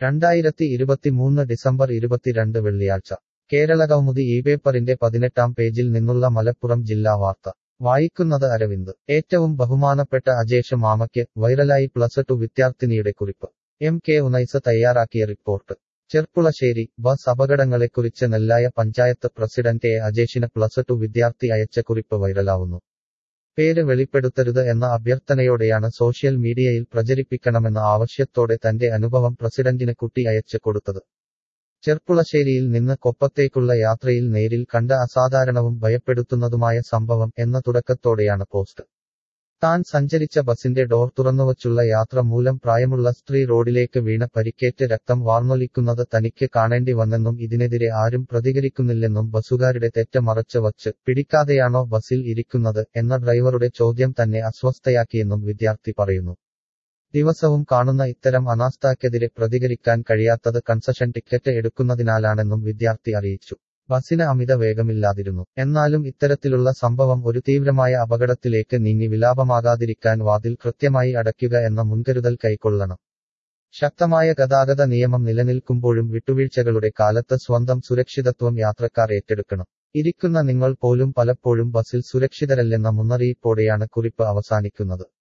രണ്ടായിരത്തി ഇരുപത്തിമൂന്ന് ഡിസംബർ ഇരുപത്തിരണ്ട് വെള്ളിയാഴ്ച കേരളകൗമുദി ഈ പേപ്പറിന്റെ പതിനെട്ടാം പേജിൽ നിന്നുള്ള മലപ്പുറം ജില്ലാ വാർത്ത വായിക്കുന്നത് അരവിന്ദ് ഏറ്റവും ബഹുമാനപ്പെട്ട അജേഷ് മാമയ്ക്ക് വൈറലായി പ്ലസ് ടു വിദ്യാർത്ഥിനിയുടെ കുറിപ്പ് എം കെ ഉനൈസ് തയ്യാറാക്കിയ റിപ്പോർട്ട് ചെർപ്പുളശ്ശേരി ബസ് അപകടങ്ങളെക്കുറിച്ച് നെല്ലായ പഞ്ചായത്ത് പ്രസിഡന്റ് എ അജേഷിന് പ്ലസ് ടു വിദ്യാർത്ഥി അയച്ച കുറിപ്പ് വൈറലാവുന്നു പേര് വെളിപ്പെടുത്തരുത് എന്ന അഭ്യർത്ഥനയോടെയാണ് സോഷ്യൽ മീഡിയയിൽ പ്രചരിപ്പിക്കണമെന്ന ആവശ്യത്തോടെ തന്റെ അനുഭവം പ്രസിഡന്റിന് കുട്ടി അയച്ച് കൊടുത്തത് ചെർപ്പുളശ്ശേരിയിൽ നിന്ന് കൊപ്പത്തേക്കുള്ള യാത്രയിൽ നേരിൽ കണ്ട അസാധാരണവും ഭയപ്പെടുത്തുന്നതുമായ സംഭവം എന്ന തുടക്കത്തോടെയാണ് പോസ്റ്റ് താൻ സഞ്ചരിച്ച ബസിന്റെ ഡോർ തുറന്നുവച്ചുള്ള യാത്ര മൂലം പ്രായമുള്ള സ്ത്രീ റോഡിലേക്ക് വീണ പരിക്കേറ്റ് രക്തം വാർന്നൊലിക്കുന്നത് തനിക്ക് കാണേണ്ടി വന്നെന്നും ഇതിനെതിരെ ആരും പ്രതികരിക്കുന്നില്ലെന്നും ബസുകാരുടെ തെറ്റ് മറച്ച് വച്ച് പിടിക്കാതെയാണോ ബസിൽ ഇരിക്കുന്നത് എന്ന ഡ്രൈവറുടെ ചോദ്യം തന്നെ അസ്വസ്ഥയാക്കിയെന്നും വിദ്യാർത്ഥി പറയുന്നു ദിവസവും കാണുന്ന ഇത്തരം അനാസ്ഥക്കെതിരെ പ്രതികരിക്കാൻ കഴിയാത്തത് കൺസഷൻ ടിക്കറ്റ് എടുക്കുന്നതിനാലാണെന്നും വിദ്യാർത്ഥി അറിയിച്ചു ബസിന് അമിത വേഗമില്ലാതിരുന്നു എന്നാലും ഇത്തരത്തിലുള്ള സംഭവം ഒരു തീവ്രമായ അപകടത്തിലേക്ക് നീങ്ങി വിലാപമാകാതിരിക്കാൻ വാതിൽ കൃത്യമായി അടയ്ക്കുക എന്ന മുൻകരുതൽ കൈക്കൊള്ളണം ശക്തമായ ഗതാഗത നിയമം നിലനിൽക്കുമ്പോഴും വിട്ടുവീഴ്ചകളുടെ കാലത്ത് സ്വന്തം സുരക്ഷിതത്വം യാത്രക്കാർ ഏറ്റെടുക്കണം ഇരിക്കുന്ന നിങ്ങൾ പോലും പലപ്പോഴും ബസിൽ സുരക്ഷിതരല്ലെന്ന മുന്നറിയിപ്പോടെയാണ് കുറിപ്പ് അവസാനിക്കുന്നത്